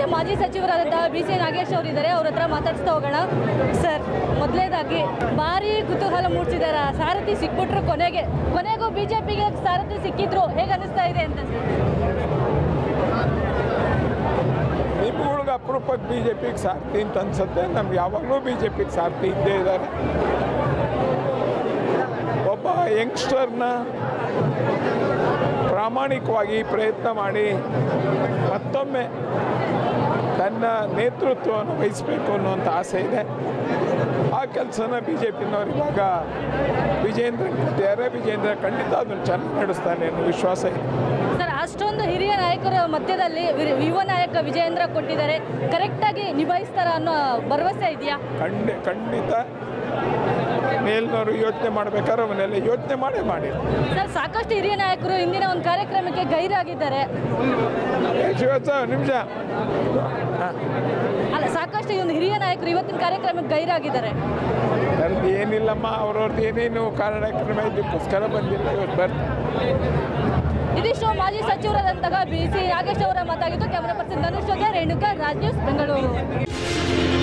ಜೊತೆ ಮಾಜಿ ಸಚಿವರಾದಂತಹ B C Nagesh ಅವರು ಇದ್ದಾರೆ ಅವ್ರ ಹತ್ರ ಮಾತಾಡ್ಸ್ತಾ ಹೋಗೋಣ ಸರ್ ಮೊದಲನೇದಾಗಿ ಭಾರಿ ಕುತೂಹಲ ಮೂಡಿಸಿದಾರ ಸಾರಥಿ ಸಿಕ್ಬಿಟ್ರು ಕೊನೆಗೆ ಕೊನೆಗೂ ಬಿಜೆಪಿಗೆ ಸಾರಥಿ ಸಿಕ್ಕಿದ್ರು ಹೇಗೆ ಅನಿಸ್ತಾ ಇದೆ ಅಂತ ನಿಮ್ಗಳ್ಗೆ ಅಪರೂಪಕ್ಕೆ ಬಿ ಜೆ ಪಿಗೆ ಸಾರ್ಥಿ ಅಂತ ಅನ್ಸುತ್ತೆ ನಮ್ಗೆ ಯಾವಾಗಲೂ ಬಿ ಜೆ ಪಿಗೆ ಸಾರ್ಥಿ ಇದ್ದೇ ಇದ್ದಾರೆ ಒಬ್ಬ ಯಂಗ್ಸ್ಟರ್ನ ಪ್ರಾಮಾಣಿಕವಾಗಿ ಪ್ರಯತ್ನ ಮಾಡಿ ಮತ್ತೊಮ್ಮೆ ತನ್ನ ನೇತೃತ್ವವನ್ನು ವಹಿಸಬೇಕು ಅನ್ನುವಂಥ ಆಸೆ ಇದೆ ಆ ಕೆಲಸನ ಬಿ ಜೆ ಪಿನವ್ರು ಇವಾಗ ವಿಜೇಂದ್ರ ಕೊಟ್ಟಿದ್ದಾರೆ ವಿಜೇಂದ್ರ ಖಂಡಿತ ಅದನ್ನು ಚೆನ್ನಾಗಿ ನಡೆಸ್ತಾನೆ ಅನ್ನೋ ವಿಶ್ವಾಸ ಇದೆ ಸರ್ ಅಷ್ಟೊಂದು ಹಿರಿಯ ನಾಯಕರ ಮಧ್ಯದಲ್ಲಿ ವಿ- ಯುವ ನಾಯಕ ವಿಜಯೇಂದ್ರ ಕೊಟ್ಟಿದ್ದಾರೆ ಕರೆಕ್ಟಾಗಿ ನಿಭಾಯಿಸ್ತಾರ ಅನ್ನೋ ಭರವಸೆ ಇದೆಯಾ ಖಂಡಿ ಖಂಡಿತ ಮೇಲ್ನವರು ಯೋಚನೆ ಮಾಡ್ಬೇಕಾದ್ರೆ ಅವನ್ನೆಲ್ಲ ಯೋಚನೆ ಮಾಡೇ ಮಾಡಿ ಸರ್ ಸಾಕಷ್ಟು ಹಿರಿಯ ನಾಯಕರು ಇಂದಿನ ಒಂದು ಕಾರ್ಯಕ್ರಮಕ್ಕೆ ಗೈರಾಗಿದ್ದಾರೆ ಶಿವತ್ಸ ನಿಮಿಷ ಅಲ್ಲ ಸಾಕಷ್ಟು ಈ ಒಂದು ಹಿರಿಯ ನಾಯಕರು ಇವತ್ತಿನ ಕಾರ್ಯಕ್ರಮಕ್ಕೆ ಗೈರಾಗಿದ್ದಾರೆ ಅದರದ್ದು ಏನಿಲ್ಲಮ್ಮ ಅವ್ರವ್ರದ್ದು ಏನೇನು ಕಾರ್ಯಕ್ರಮ ಇದಕ್ಕೋಸ್ಕರ ಬಂದಿಲ್ಲ ಇವತ್ತು ಬರ್ತಾರೆ ಇದಿಷ್ಟು ಮಾಜಿ ಸಚಿವರಾದಂತಹ ಬಿ ಸಿ ನಾಗೇಶ್ ಅವರ ಮಾತಾಗಿದ್ದು ಕ್ಯಾಮರಾ ಪರ್ಸನ್ ಧನುಷ್ ಜೊತೆ ರೇಣುಕಾ ರಾಜ್ ನ್ಯೂಸ್ ಬೆಂಗಳೂರು